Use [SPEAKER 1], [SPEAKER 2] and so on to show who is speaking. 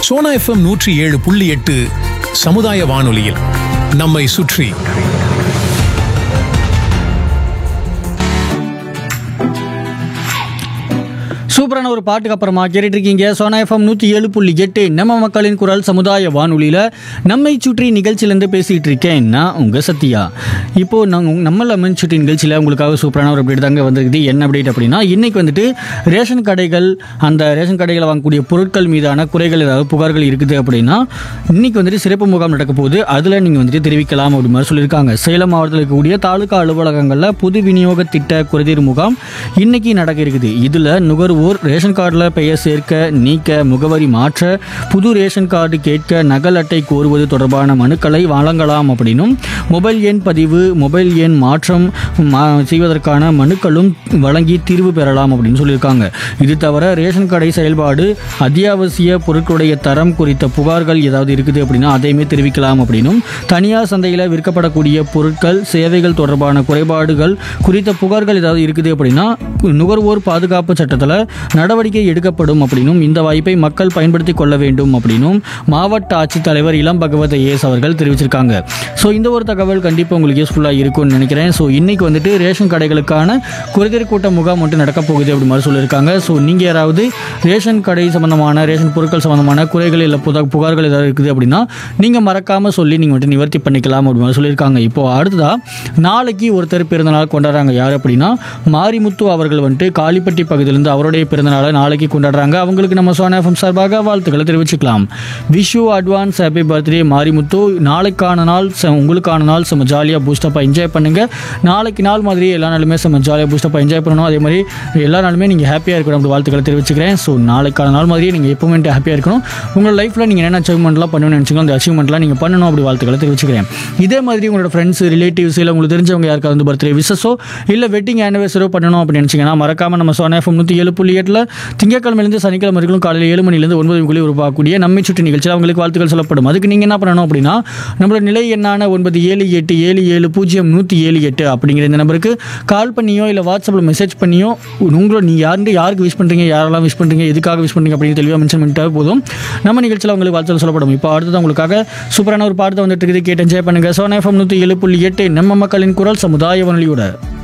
[SPEAKER 1] Sona FM நூற்றி ஏழு புள்ளி எட்டு சமுதாய வானொலியில் நம்மை சுற்றி
[SPEAKER 2] சூப்பரான ஒரு பாட்டுக்கு அப்புறமா கேட்டுட்டு இருக்கீங்க சோனா எஃப்எம் நூற்றி ஏழு புள்ளி எட்டு நம்ம மக்களின் குரல் சமுதாய வானொலியில் நம்மை சுற்றி நிகழ்ச்சியிலேருந்து பேசிகிட்டு இருக்கேன் நான் உங்கள் சத்யா இப்போது நாங்கள் நம்ம லெமன் சுற்றி நிகழ்ச்சியில் உங்களுக்காக சூப்பரான ஒரு அப்டேட் தாங்க வந்திருக்குது என்ன அப்டேட் அப்படின்னா இன்றைக்கி வந்துட்டு ரேஷன் கடைகள் அந்த ரேஷன் கடைகளை வாங்கக்கூடிய பொருட்கள் மீதான குறைகள் ஏதாவது புகார்கள் இருக்குது அப்படின்னா இன்றைக்கி வந்துட்டு சிறப்பு முகாம் நடக்க போகுது அதில் நீங்கள் வந்துட்டு தெரிவிக்கலாம் அப்படி மாதிரி சொல்லியிருக்காங்க சேலம் மாவட்டத்தில் இருக்கக்கூடிய தாலுகா அலுவலகங்களில் பொது விநியோக திட்ட குறைதீர் முகாம் இன்னைக்கு நடக்க இருக்குது இதில் நுகர்வோர் ரேஷன் கார்டில் பெயர் சேர்க்க நீக்க முகவரி மாற்ற புது ரேஷன் கார்டு கேட்க நகல் அட்டை கோருவது தொடர்பான மனுக்களை வழங்கலாம் அப்படின்னும் மொபைல் எண் பதிவு மொபைல் எண் மாற்றம் மா- செய்வதற்கான மனுக்களும் வழங்கி தீர்வு பெறலாம் அப்படின்னு சொல்லியிருக்காங்க இது தவிர ரேஷன் கடை செயல்பாடு அத்தியாவசிய பொருட்களுடைய தரம் குறித்த புகார்கள் ஏதாவது இருக்குது அப்படின்னா அதையுமே தெரிவிக்கலாம் அப்படின்னும் தனியார் சந்தையில் விற்கப்படக்கூடிய பொருட்கள் சேவைகள் தொடர்பான குறைபாடுகள் குறித்த புகார்கள் ஏதாவது இருக்குது அப்படின்னா நுகர்வோர் பாதுகாப்பு சட்டத்தில் நடவடிக்கை எடுக்கப்படும் அப்படின்னும் இந்த வாய்ப்பை மக்கள் பயன்படுத்தி கொள்ள வேண்டும் அப்படின்னும் மாவட்ட ஆட்சித்தலைவர் இளம் பகவத் ஐஏஎஸ் அவர்கள் தெரிவிச்சிருக்காங்க ஸோ இந்த ஒரு தகவல் கண்டிப்பாக உங்களுக்கு யூஸ்ஃபுல்லாக இருக்கும்னு நினைக்கிறேன் ஸோ இன்னைக்கு வந்துட்டு ரேஷன் கடைகளுக்கான குறைதீர் கூட்ட முகாம் மட்டும் நடக்க போகுது அப்படி மாதிரி சொல்லியிருக்காங்க ஸோ நீங்கள் யாராவது ரேஷன் கடை சம்மந்தமான ரேஷன் பொருட்கள் சம்மந்தமான குறைகள் இல்லை புத புகார்கள் ஏதாவது இருக்குது அப்படின்னா நீங்கள் மறக்காமல் சொல்லி நீங்கள் வந்துட்டு நிவர்த்தி பண்ணிக்கலாம் அப்படி மாதிரி சொல்லியிருக்காங்க இப்போ அடுத்ததா நாளைக்கு ஒருத்தர் பிறந்தநாள் கொண்டாடுறாங்க யார் அப்படின்னா மாரிமுத்து அவர்கள் வந்துட்டு காளிப்பட்டி பகுதியிலேருந்து அவருடைய பிறந்தநாளை நாளைக்கு கொண்டாடுறாங்க அவங்களுக்கு நம்ம சோனா எஃப்எம் சார்பாக வாழ்த்துக்களை தெரிவிச்சுக்கலாம் Vishu advance happy birthday Marimuthu நாளைக்கான நாள் செ- உங்களுக்கான நாள் செம்ம ஜாலியாக பூஸ்டப்பாக என்ஜாய் பண்ணுங்க நாளைக்கு நாள் மாதிரி எல்லா நாளுமே செம்ம ஜாலியாக பூஸ்டப்பாக என்ஜாய் பண்ணணும் அதே மாதிரி எல்லா நாளுமே நீங்கள் ஹாப்பியாக இருக்கணும் அப்படி வாழ்த்துக்களை தெரிவிச்சுக்கிறேன் ஸோ நாளைக்கான நாள் மாதிரியே நீங்கள் எப்பவுமே ஹாப்பியாக இருக்கணும் உங்கள் லைஃப்பில் நீங்கள் என்ன அச்சீவ்மெண்ட்லாம் பண்ணணும்னு நினச்சிங்களோ அந்த அச்சீவ்மெண்ட்லாம் நீங்கள் பண்ணணும் அப்படி வாழ்த்துக்களை தெரிவிச்சுக்கிறேன் இதே மாதிரி உங்களோட ஃப்ரெண்ட்ஸ் ரிலேட்டிவ்ஸ் இல்லை உங்களுக்கு தெரிஞ்சவங்க யாருக்காவது வந்து பர்த்டே விசஸோ இல்லை வெட்டிங் ஆனிவர்சரியோ பண்ணணும் அப்படின்னு நினச்சிங்கன்னா மறக்காமல் நம்ம சோனா எஃப்எம் நூற்றி ஏழு புள்ளி எட்டில் திங்கக்கிழமையிலேருந்து சனிக்கிழமை வரைக்கும் காலையில் ஏழு மணிலேருந்து ஒன்பது மணிக்குள்ளே உருவாக்கக்கூடிய நம்மை சுற்றி நிகழ்ச்சியில் அவங்களுக்கு வாழ்த்துக்கள் சொல்லப்படும் அதுக்கு நீங்கள் என்ன பண்ணணும் அப்படின்னா நம்மளோட நிலை எண்ணான ஒன்பது ஏழு எட்டு ஏழு ஏழு பூஜ்ஜியம் நூற்றி ஏழு எட்டு அப்படிங்கிற இந்த நம்பருக்கு கால் பண்ணியோ இல்லை வாட்ஸ்அப்பில் மெசேஜ் பண்ணியோ உங்களோட நீ யாருன்னு யாருக்கு விஷ் பண்ணுறீங்க யாரெல்லாம் விஷ் பண்ணுறீங்க எதுக்காக விஷ் பண்ணுறீங்க அப்படின்னு தெளிவாக மென்ஷன் பண்ணிட்டா போதும் நம்ம நிகழ்ச்சியில் உங்களுக்கு வாழ்த்துக்கள் சொல்லப்படும் இப்போ அடுத்தது உங்களுக்காக சூப்பரான ஒரு பாடத்தை வந்துட்டு இருக்குது கேட்டு என்ஜாய் பண்ணுங்கள் சோனா எஃப்எம் நூற்றி ஏழு புள்ளி எட்டு நம்ம மக்களின் குரல் சமுதாய வானொலியோட